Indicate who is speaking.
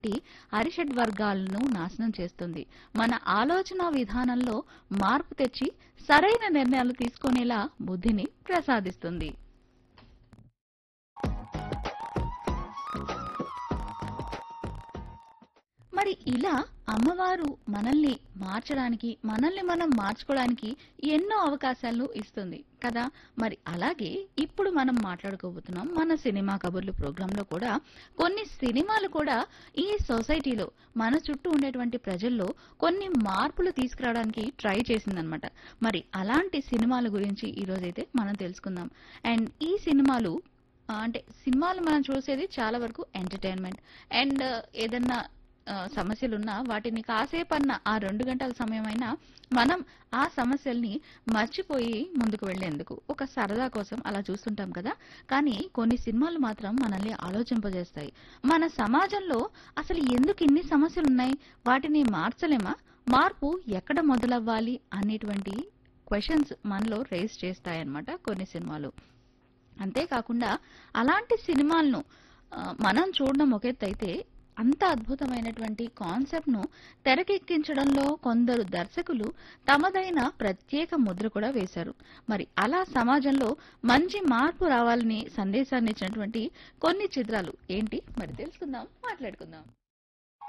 Speaker 1: ఈ అరిషడ్ వర్గాలను నాశనం చేస్తుంది మన ఆలోచన విధానంలో మార్పు తెచ్చి సరైన నిర్ణయాలు తీసుకునేలా బుద్ధిని ప్రసాదిస్తుంది మరి ఇలా అమ్మవారు మనల్ని మార్చడానికి మనల్ని మనం మార్చుకోవడానికి ఎన్నో అవకాశాలను ఇస్తుంది కదా మరి అలాగే ఇప్పుడు మనం మాట్లాడుకోబోతున్నాం మన సినిమా కబుర్లు ప్రోగ్రాంలో కూడా కొన్ని సినిమాలు కూడా ఈ సొసైటీలో మన చుట్టూ ఉండేటువంటి ప్రజల్లో కొన్ని మార్పులు తీసుకురావడానికి ట్రై చేసిందనమాట మరి అలాంటి సినిమాల గురించి ఈ రోజైతే మనం తెలుసుకుందాం అండ్ ఈ సినిమాలు ఆ, అంటే సినిమాలు మనం చూసేది చాలా వరకు ఎంటర్టైన్మెంట్ అండ్ ఏదన్నా ఆ, సమస్యలున్నా వాటిని కాసేపన్న ఆ రెండు గంటల సమయమైనా మనం ఆ సమస్యల్ని మర్చిపోయి ముందుకు వెళ్లేందుకు ఒక సరదా కోసం అలా చూస్తుంటాం కదా కానీ కొన్ని సినిమాలు మాత్రం మనల్ని ఆలోచింపజేస్తాయి మన సమాజంలో అసలు ఎందుకు ఇన్ని సమస్యలు ఉన్నాయి వాటిని మార్చలేమా మార్పు ఎక్కడ మొదలవ్వాలి అనేటువంటి క్వశ్చన్స్ మనలో రేస్ చేస్తాయన్నమాట కొన్ని సినిమాలు అంతేకాకుండా అలాంటి సినిమాలను ఆ, మనం చూడడం ఒక ఎత్తు అయితే అంత అద్భుతమైనటువంటి కాన్సెప్ట్ ను తెరకెక్కించడంలో కొందరు దర్శకులు తమదైన ప్రత్యేక ముద్ర కూడా వేశారు మరి అలా సమాజంలో మంచి మార్పు రావాలని సందేశాన్ని ఇచ్చినటువంటి కొన్ని చిత్రాలు ఏంటి మరి తెలుసుకుందాం మాట్లాడుకుందాం